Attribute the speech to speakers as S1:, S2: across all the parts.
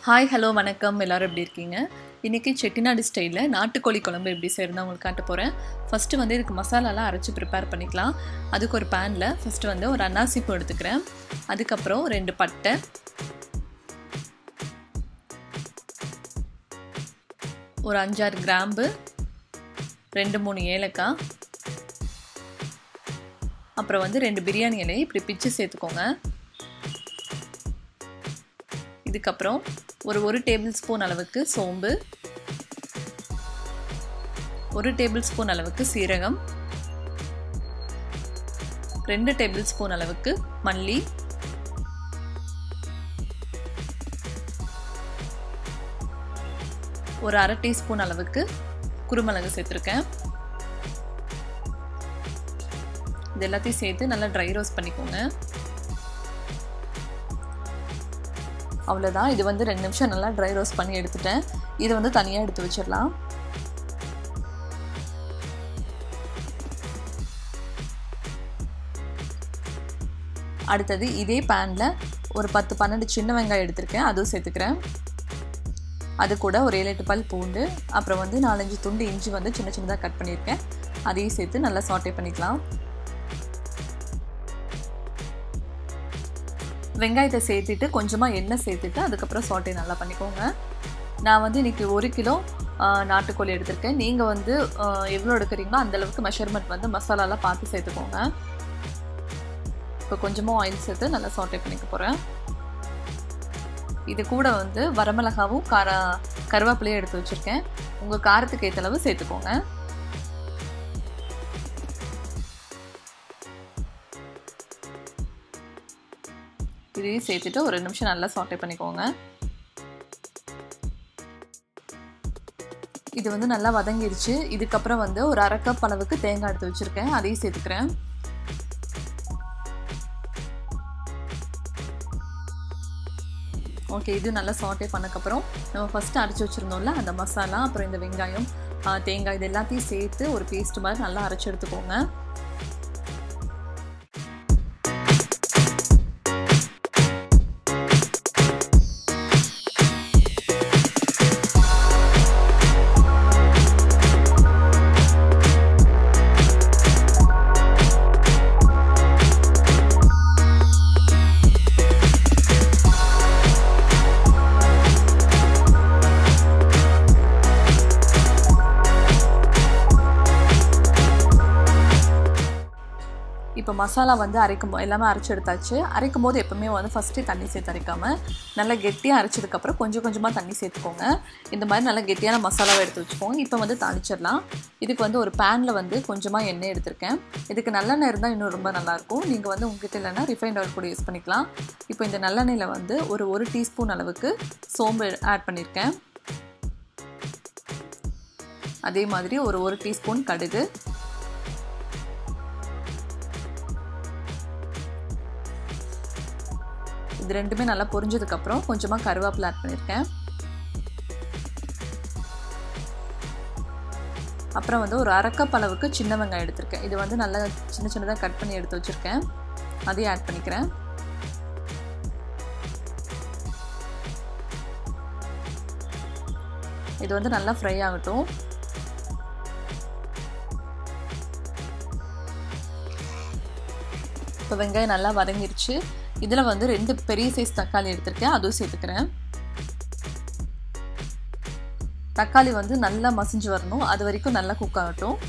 S1: hi hello வணக்கம் எல்லோரும் எப்படி இருக்கீங்க இன்றைக்கி செட்டிநாடு ஸ்டைலில் நாட்டுக்கோழி குழம்பு எப்படி செய்யறது உங்களுக்கு காட்ட போகிறேன் ஃபஸ்ட்டு வந்து இதுக்கு மசாலாலாம் அரைச்சி ப்ரிப்பேர் பண்ணிக்கலாம் அதுக்கு ஒரு பேனில் ஃபஸ்ட்டு வந்து ஒரு அன்னாசி பூ எடுத்துக்கிறேன் அதுக்கப்புறம் ரெண்டு பட்டை ஒரு அஞ்சாறு கிராம்பு ரெண்டு மூணு ஏலக்காய் அப்புறம் வந்து ரெண்டு பிரியாணி இலையை இப்படி பிச்சு சேர்த்துக்கோங்க இதுக்கப்புறம் ஒரு ஒரு டேபிள் ஸ்பூன் அளவுக்கு சோம்பு ஒரு டேபிள் ஸ்பூன் அளவுக்கு சீரகம் ரெண்டு டேபிள் ஸ்பூன் அளவுக்கு மல்லி ஒரு அரை டீஸ்பூன் அளவுக்கு குருமிளகு சேர்த்துருக்கேன் இது எல்லாத்தையும் சேர்த்து நல்லா ட்ரை ரோஸ்ட் பண்ணிக்கோங்க அவ்வளோதான் இது வந்து ரெண்டு நிமிஷம் நல்லா ட்ரை ரோஸ்ட் பண்ணி எடுத்துட்டேன் இதை வந்து தனியாக எடுத்து வச்சிடலாம் அடுத்தது இதே பேனில் ஒரு பத்து பன்னெண்டு சின்ன வெங்காயம் எடுத்திருக்கேன் அதுவும் சேர்த்துக்கிறேன் அது கூட ஒரு ஏழு எட்டு பல் பூண்டு அப்புறம் வந்து நாலஞ்சு துண்டு இஞ்சி வந்து சின்ன சின்னதாக கட் பண்ணியிருக்கேன் அதையும் சேர்த்து நல்லா சாட்டே பண்ணிக்கலாம் வெங்காயத்தை சேர்த்துட்டு கொஞ்சமாக எண்ணெய் சேர்த்துட்டு அதுக்கப்புறம் சாட்டே நல்லா பண்ணிக்கோங்க நான் வந்து இன்றைக்கி ஒரு கிலோ நாட்டுக்கோழி எடுத்திருக்கேன் நீங்கள் வந்து எவ்வளோ எடுக்கிறீங்களோ அந்தளவுக்கு மெஷர்மெண்ட் வந்து மசாலாலாம் பார்த்து சேர்த்துக்கோங்க இப்போ கொஞ்சமாக ஆயில் சேர்த்து நல்லா சாட்டே பண்ணிக்க போகிறேன் இது கூட வந்து வரமிளகாவும் கார கருவேப்பிலையும் எடுத்து வச்சுருக்கேன் உங்கள் காரத்துக்கு ஏற்றளவு சேர்த்துக்கோங்க இதையும் சேர்த்துட்டு ஒரு நிமிஷம் நல்லா சாட்டே பண்ணிக்கோங்க இது வந்து நல்லா வதங்கிடுச்சு இதுக்கப்புறம் வந்து ஒரு அரை கப் அளவுக்கு தேங்காய் எடுத்து வச்சுருக்கேன் அதையும் சேர்த்துக்கிறேன் ஓகே இது நல்லா சாட்டே பண்ணக்கப்புறம் நம்ம ஃபஸ்ட்டு அரைச்சி வச்சுருந்தோம்ல அந்த மசாலா அப்புறம் இந்த வெங்காயம் தேங்காய் இது எல்லாத்தையும் சேர்த்து ஒரு பேஸ்ட் மாதிரி நல்லா அரைச்சி எடுத்துக்கோங்க இப்போ மசாலா வந்து அரைக்கும் எல்லாமே அரைச்சி எடுத்தாச்சு அரைக்கும் போது எப்போவுமே வந்து ஃபஸ்ட்டு தண்ணி சேர்த்து அரைக்காமல் நல்லா கெட்டியாக அரைச்சதுக்கப்புறம் கொஞ்சம் கொஞ்சமாக தண்ணி சேர்த்துக்கோங்க இந்த மாதிரி நல்லா கெட்டியான மசாலாவை எடுத்து வச்சுக்கோங்க இப்போ வந்து தாளிச்சிடலாம் இதுக்கு வந்து ஒரு பேனில் வந்து கொஞ்சமாக எண்ணெய் எடுத்திருக்கேன் இதுக்கு நல்லெண்ணெய் இருந்தால் இன்னும் ரொம்ப நல்லாயிருக்கும் நீங்கள் வந்து உங்ககிட்ட இல்லைன்னா ரிஃபைண்ட் ஆயில் கூட யூஸ் பண்ணிக்கலாம் இப்போ இந்த நல்லெண்ணெயில் வந்து ஒரு ஒரு டீஸ்பூன் அளவுக்கு சோம்பு ஆட் பண்ணியிருக்கேன் அதே மாதிரி ஒரு ஒரு டீஸ்பூன் கடுகு இது ரெண்டுமே நல்லா பொரிஞ்சதுக்கப்புறம் கொஞ்சமாக கருவேப்பிலை ஆட் பண்ணியிருக்கேன் அப்புறம் வந்து ஒரு அரைக்கப் அளவுக்கு சின்ன வெங்காயம் எடுத்திருக்கேன் இது வந்து நல்லா சின்ன சின்னதாக கட் பண்ணி எடுத்து வச்சுருக்கேன் அதையும் ஆட் பண்ணிக்கிறேன் இது வந்து நல்லா ஃப்ரை ஆகட்டும் இப்போ வெங்காயம் நல்லா வதங்கிருச்சு இதில் வந்து ரெண்டு பெரிய சைஸ் தக்காளி எடுத்திருக்கேன் அதுவும் சேர்த்துக்கிறேன் தக்காளி வந்து நல்லா மசிஞ்சு வரணும் அது வரைக்கும் நல்லா குக் ஆகட்டும்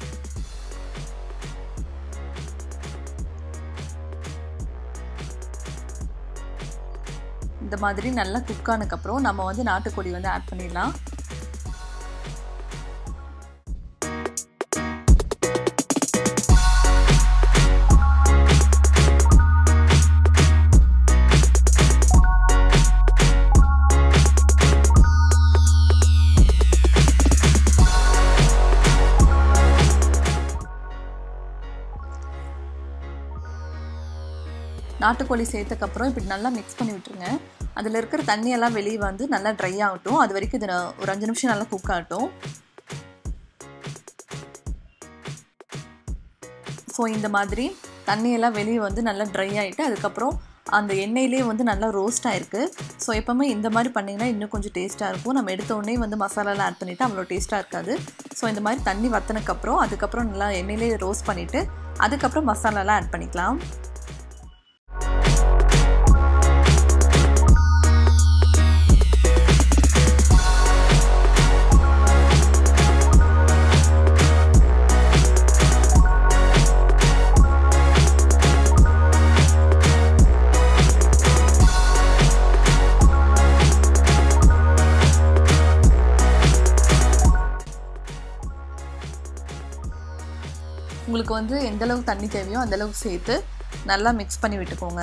S1: இந்த மாதிரி நல்லா குக் ஆனதுக்கப்புறம் நம்ம வந்து நாட்டுக்கோழி வந்து ஆட் பண்ணிடலாம் நாட்டுக்கோழி சேர்த்தக்கப்புறம் இப்படி நல்லா மிக்ஸ் பண்ணி விட்டுருங்க அதில் இருக்கிற தண்ணியெல்லாம் வெளியே வந்து நல்லா ட்ரை ஆகட்டும் அது வரைக்கும் இது ஒரு அஞ்சு நிமிஷம் நல்லா குக் ஆகட்டும் ஸோ இந்த மாதிரி தண்ணியெல்லாம் வெளியே வந்து நல்லா ட்ரை ஆகிட்டு அதுக்கப்புறம் அந்த எண்ணெயிலே வந்து நல்லா ரோஸ்ட் ஆயிருக்கு ஸோ எப்போவுமே இந்த மாதிரி பண்ணிங்கன்னா இன்னும் கொஞ்சம் டேஸ்ட்டாக இருக்கும் நம்ம எடுத்த உடனே வந்து மசாலாலாம் ஆட் பண்ணிவிட்டு அவ்வளோ டேஸ்ட்டாக இருக்காது ஸோ இந்த மாதிரி தண்ணி வத்தினக்கப்புறம் அதுக்கப்புறம் நல்லா எண்ணெயிலே ரோஸ்ட் பண்ணிவிட்டு அதுக்கப்புறம் மசாலாலாம் ஆட் பண்ணிக்கலாம் உங்களுக்கு வந்து எந்த அளவுக்கு தண்ணி தேவையோ அந்த அளவுக்கு சேர்த்து நல்லா மிக்ஸ் பண்ணி விட்டுக்கோங்க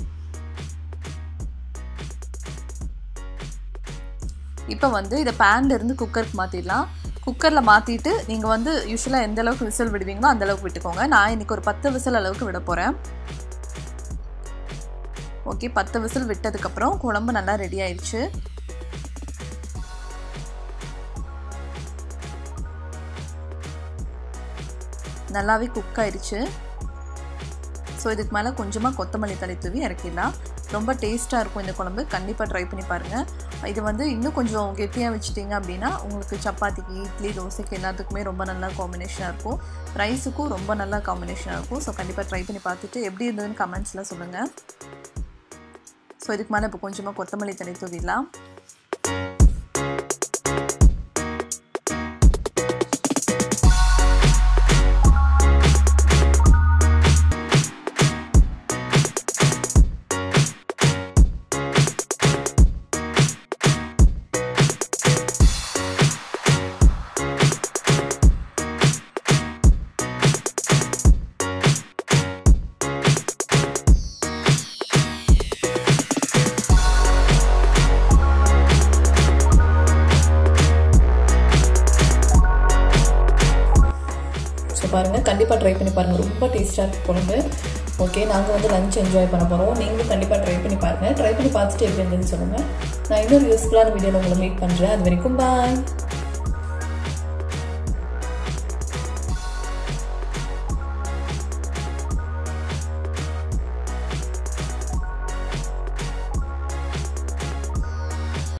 S1: இப்போ வந்து இதை பேன்ல இருந்து குக்கருக்கு மாற்றிடலாம் குக்கரில் மாற்றிட்டு நீங்கள் வந்து யூஸ்வலாக எந்த அளவுக்கு விசில் விடுவீங்களோ அந்த அளவுக்கு விட்டுக்கோங்க நான் இன்றைக்கி ஒரு பத்து விசில் அளவுக்கு விட போகிறேன் ஓகே பத்து விசில் விட்டதுக்கப்புறம் குழம்பு நல்லா ரெடி ஆயிடுச்சு நல்லாவே குக் ஆயிடுச்சு ஸோ இதுக்கு மேலே கொஞ்சமாக கொத்தமல்லி தலை தூவி இறக்கிடலாம் ரொம்ப டேஸ்ட்டாக இருக்கும் இந்த குழம்பு கண்டிப்பாக ட்ரை பண்ணி பாருங்கள் இது வந்து இன்னும் கொஞ்சம் கெட்டியாக வச்சுட்டிங்க அப்படின்னா உங்களுக்கு சப்பாத்திக்கு இட்லி தோசைக்கு எல்லாத்துக்குமே ரொம்ப நல்லா காம்பினேஷனாக இருக்கும் ரைஸுக்கும் ரொம்ப நல்லா காம்பினேஷனாக இருக்கும் ஸோ கண்டிப்பாக ட்ரை பண்ணி பார்த்துட்டு எப்படி இருந்ததுன்னு கமெண்ட்ஸில் சொல்லுங்கள் ஸோ இதுக்கு மேலே இப்போ கொஞ்சமாக கொத்தமல்லி தலை தூவிடலாம் ஸோ பாருங்கள் கண்டிப்பாக ட்ரை பண்ணி பாருங்கள் ரொம்ப டேஸ்ட்டாக இருக்குது குழம்பு ஓகே நாங்கள் வந்து லஞ்ச் என்ஜாய் பண்ண போகிறோம் நீங்களும் கண்டிப்பாக ட்ரை பண்ணி பாருங்கள் ட்ரை பண்ணி பார்த்துட்டு எப்படி இருந்ததுன்னு சொல்லுங்கள் நான் இன்னொரு யூஸ்ஃபுல்லான வீடியோவில் உங்களை மீட் பண்ணுறேன் அது வரைக்கும் பாய்